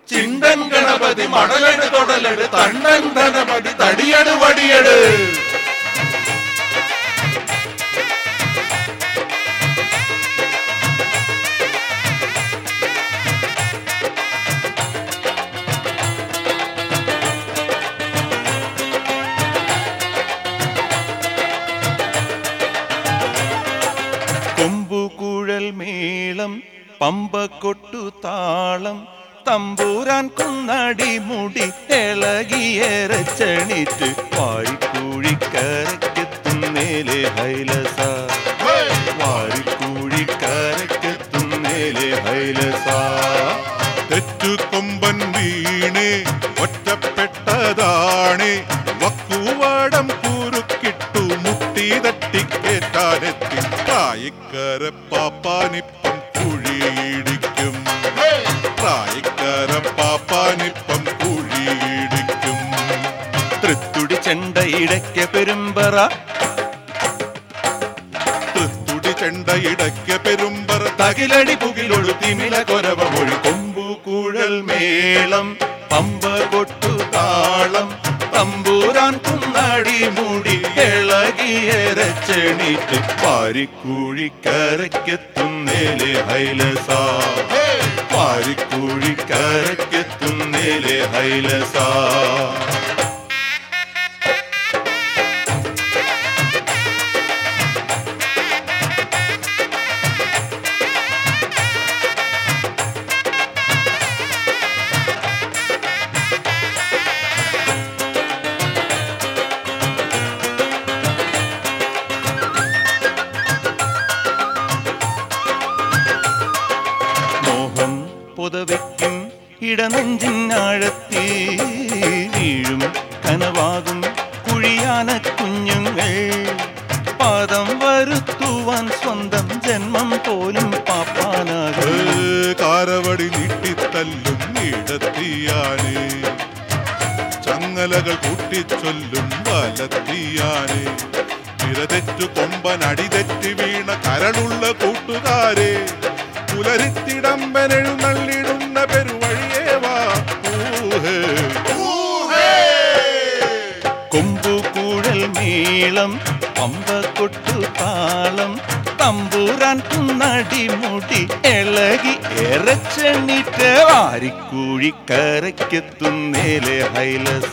ചിണ്ടൻ ഗണപതി മടലട് തൊടലട് തണ്ടൻ ധനപതി തടിയട് വടിയട് കൊമ്പുകുഴൽ മേളം പമ്പക്കൊട്ടു താളം തമ്പൂരാൻ കുന്നടി മുടി ഇളകിയേറച്ചണിറ്റ് വാരിക്കൂഴിക്കരക്കെത്തുന്നേലെ ഹൈലസ വാരിക്കൂഴിക്കരക്കെത്തുന്നേലെ ഹൈലസ തെറ്റുകൊമ്പൻ വീണേ ഒറ്റപ്പെട്ടതാണേ വക്കുവാടം കുരുക്കിട്ടു മുട്ടി തട്ടിക്കേറ്റാനെത്തി പ്രായക്കര പാപ്പാനിപ്പം കുഴിയിടിക്കും പ്രായക്കര പാപ്പാനിപ്പം കുഴിയിടിക്കും തൃത്തുടി ചെണ്ട ഇടയ്ക്ക് പെരുമ്പറ തൃത്തുടി ചെണ്ട ഇടയ്ക്ക് പെരുമ്പറ തകിലടി പുകിലൊഴു തിമില കൊരവ മൊഴി കൊമ്പു കുഴൽ മേളം പമ്പ കൊട്ടു താളം തമ്പൂരാൻ കുന്നടി മൂടി ഇളകിയേറച്ചെണീറ്റ് പാരിക്കൂഴിക്കരക്കെത്തുന്നേലെ ഹൈലസ പാരിക്കൂഴിക്കരക്കെത്തുന്നേലെ ഹൈലസ മോഹം പുതവയ്ക്കും ഇടനെഞ്ചിനാഴത്തി വീഴും കനവാകും കുഴിയാന കുഞ്ഞുങ്ങൾ പാദം വരുത്തുവാൻ സ്വന്തം ജന്മം പോലും പാപ്പാനാകും ഏ, കാരവടി നീട്ടിത്തല്ലും ഇടത്തിയാനേ ചങ്ങലകൾ കൂട്ടിച്ചൊല്ലും വലത്തിയാനേ തിരതെറ്റു കൊമ്പൻ അടിതെറ്റി വീണ കരളുള്ള കൂട്ടുകാരെ പുലരിത്തിടമ്പനെഴുന്നള്ളിടുന്ന പെരുവഴിയേ വാ ഊഹേ. കൊമ്പുകൂഴൽ മേളം പമ്പ കൊട്ടു താളം തമ്പൂരാൻ കുന്നടി മുടി ഇളകി എറച്ചെണ്ണിട്ട് വാരിക്കൂഴിക്കരക്കെത്തുന്നേലെ ഹൈലസ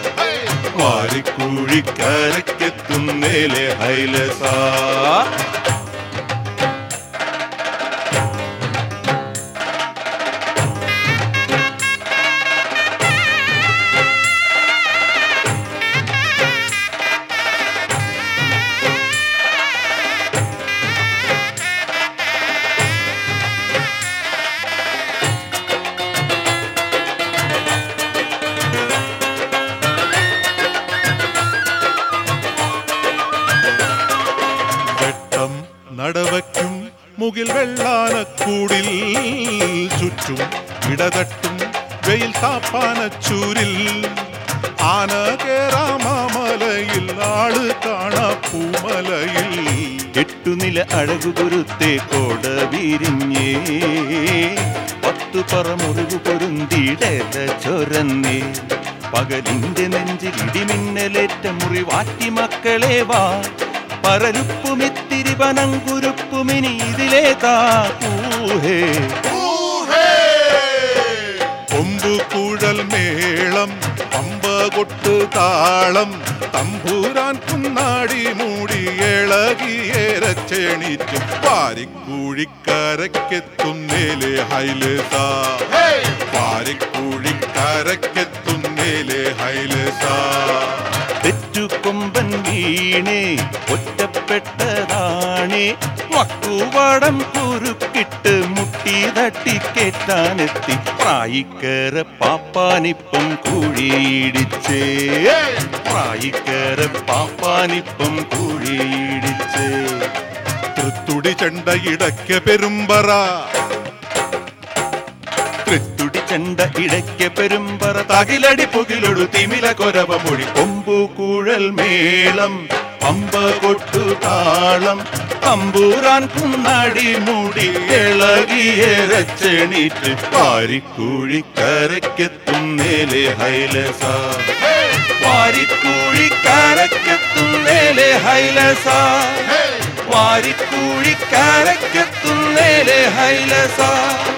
വാരിക്കൂഴിക്കരക്കെത്തുന്നേലെ ഹൈലസ വെട്ടം നടവയ്ക്കും മുകിൽ വെള്ളാനക്കൂടിൽ ചുറ്റും ഇടതട്ടും വെയിൽ താപ്പാനച്ചൂരിൽ ആന കേറാമലയിൽ ആള് കാണാ പൂമലയിൽ എട്ടുനില അഴകു കുരുത്തെ കോട വിരിഞ്ഞേ പത്തു പറ മുറിവ് പൊരുന്തിടല ചൊരന്നേ പകലിന്റെ നെഞ്ചിൽ ഇടിമിന്നലേറ്റ മുറിവാറ്റി മക്കളെ വാ പരലുപ്പുമിത്തിരി പനങ്കുരുപ്പുമിനി ഇതിലേ താഹേ കൊമ്പു കുഴൽ മേളം പമ്പ കൊട്ട് താളം തമ്പൂരാൻ കുന്നാടി മൂടി ഇളകിയേരച്ചേണിച്ചും പാരിക്കൂഴിക്കരക്കെത്തുന്നേലെ ഹൈലസ പാരിക്കൂഴിക്കരക്കെത്തുന്നേലെ ഹൈലസ തെറ്റുകൊമ്പൻ വീണേ ഒറ്റപ്പെട്ടതാണേ വക്കുവടം കുരുക്കിട്ട് മുട്ടി തട്ടിക്കേറ്റാനെത്തി പ്രായിക്കേറ പാപ്പാനിപ്പം കുഴിയിടിച്ചേ പ്രായിക്കേറ പാപ്പാനിപ്പം കുഴിയിടിച്ചേ തൃത്തുടി ചെണ്ട ഇടയ്ക്ക് പെരുമ്പറ തൃത്തുടി ചെണ്ട ഇടയ്ക്ക് പെരുമ്പറ തകിലടി പുകിലൊടു തിമില കൊരവ മൊഴി കൊമ്പു കുഴൽ മേളം പമ്പ കൊട്ടു താളം തമ്പൂരാൻ കുന്നാടി മൂടി ഇളകിയേറച്ചെണീറ്റ് വാരിക്കൂഴിക്കരയ്ക്കെത്തുന്നേലെ ഹൈലസ വാരിക്കൂഴിക്കരയ്ക്കെത്തുന്നേലെ ഹൈലസ വാരിക്കൂഴിക്കരയ്ക്കെത്തുന്നേലെ ഹൈലസ